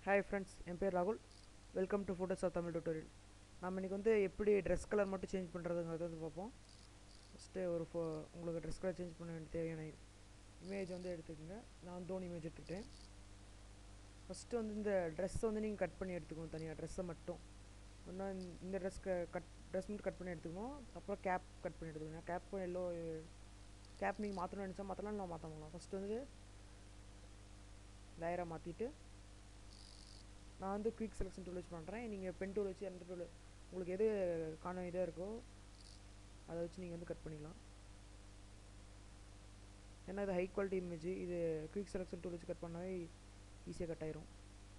Hi friends என் பேர் ராகுல் welcome to Photoshop Tamil tutorial நம்ம இன்றைக்கி வந்து எப்படி ட்ரெஸ் கலர் மட்டும் சேஞ்ச் பண்ணுறதுங்கிறத வந்து பார்ப்போம் ஃபஸ்ட்டு ஒரு ஃபோ உங்களுக்கு ட்ரெஸ் கலர் சேஞ்ச் பண்ண வேண்டிய தேவையான இமேஜ் வந்து எடுத்துக்கோங்க நான் தோனி இமேஜ் எடுத்துக்கிட்டேன் ஃபஸ்ட்டு வந்து இந்த ட்ரெஸ்ஸை வந்து நீங்கள் கட் பண்ணி எடுத்துக்கணும் தனியாக ட்ரெஸ்ஸை மட்டும் ஒன்றா இந்த ட்ரெஸ் கட் ட்ரெஸ் மட்டும் கட் பண்ணி எடுத்துக்கணும் அப்புறம் கேப் கட் பண்ணி எடுத்துக்கணும் கேப் எல்லோ கேப் நீங்கள் மாற்றணும்னு நினச்சா மாற்றலாம் நான் மாற்ற முடியலாம் ஃபஸ்ட்டு வந்து லேயராக மாற்றிட்டு நான் வந்து குயிக் செலெக்ஷன் டூல் வச்சு பண்ணுறேன் நீங்கள் பென் டூல் வச்சு எந்த டூல் உங்களுக்கு எது காண இதாக இருக்கோ அதை வச்சு நீங்கள் வந்து கட் பண்ணிக்கலாம் ஏன்னா இது ஹை குவாலிட்டி இமேஜ் இது குயிக் செலெக்ஷன் டூல் வச்சு கட் பண்ணாவே ஈஸியாக கட் ஆயிரும்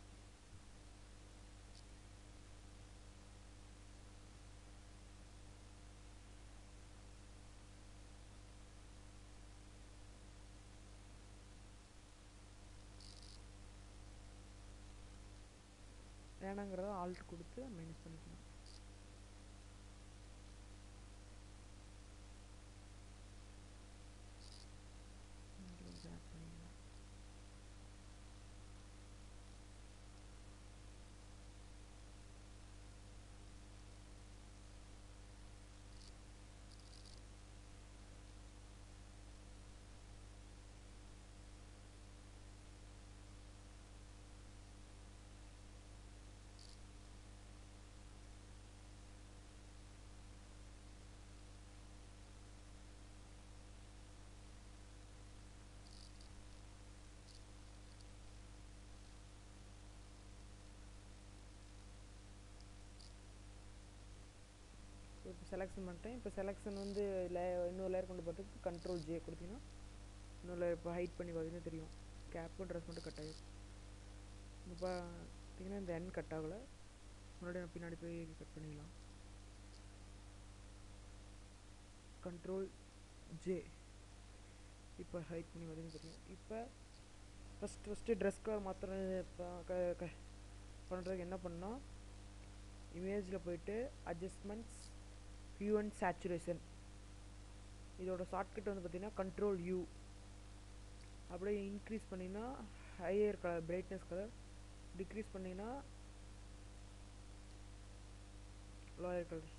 வேணாங்கிறத ஆல்ட் கொடுத்து மைனஸ் பண்ணிக்கலாம் இங்க கொஞ்சம் add பண்ணிக்கலாம். ஸோ இப்போ செலெக்ஷன் பண்ணிட்டேன் இப்போ செலெக்ஷன் வந்து லே இன்னொரு லேயர் கொண்டு போகிறதுக்கு கண்ட்ரோல் ஜே கொடுத்தீங்கன்னா இன்னொரு லேயர் இப்போ ஹைட் பண்ணி பார்த்தீங்கன்னா தெரியும் கேப்பும் ட்ரெஸ் மட்டும் கட் ஆகிடும் இப்போ பார்த்தீங்கன்னா இந்த என் கட் ஆகலை முன்னாடி நான் பின்னாடி போய் கட் பண்ணிக்கலாம் கண்ட்ரோல் ஜே இப்போ ஹைட் பண்ணி பார்த்தீங்கன்னா தெரியும் இப்போ ஃபஸ்ட் ஃபஸ்ட்டு ட்ரெஸ் கலர் மாத்திர பண்ணுறதுக்கு என்ன பண்ணால் இமேஜில் போயிட்டு அட்ஜஸ்ட்மெண்ட்ஸ் ஹியூ அண்ட் சேச்சுரேஷன் இதோட ஷார்ட்கட் வந்து பார்த்தீங்கன்னா கண்ட்ரோல் யூ அப்படியே இன்க்ரீஸ் பண்ணிங்கன்னா higher colour brightness colour decrease பண்ணிங்கன்னா லோயர் கலர்ஸ்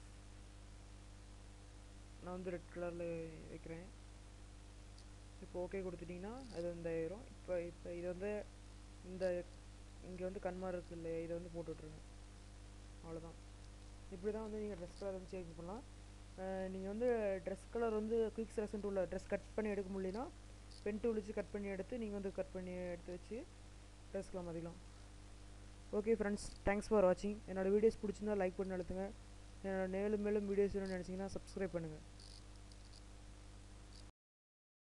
நான் வந்து ரெட் கலரில் வைக்கிறேன் இப்போ ஓகே கொடுத்துட்டிங்கன்னா அது வந்து ஆயிரும் இப்போ இப்போ இது வந்து இந்த இங்கே வந்து கண்மார் இருக்கு இல்லையா இதை வந்து போட்டு விட்ருங்க அவ்வளோதான் இப்படி தான் வந்து நீங்கள் ட்ரெஸ் கலர் வந்து சேஞ்ச் பண்ணலாம் நீங்கள் வந்து ட்ரெஸ் கலர் வந்து குயிக் செலக்ஷன் டூலில் ட்ரெஸ் கட் பண்ணி எடுக்க முடியலனா பென் டூல் வச்சு கட் பண்ணி எடுத்து நீங்கள் வந்து கட் பண்ணி எடுத்து வச்சு ட்ரெஸ்க்கெலாம் மாற்றிக்கலாம் ஓகே ஃப்ரெண்ட்ஸ் தேங்க்ஸ் ஃபார் வாட்சிங் என்னோடய வீடியோஸ் பிடிச்சிருந்தா லைக் பண்ணி அழுத்துங்க என்னோட மேலும் மேலும் வீடியோஸ் வேணும்னு நினச்சிங்கன்னா சப்ஸ்கிரைப் பண்ணுங்கள்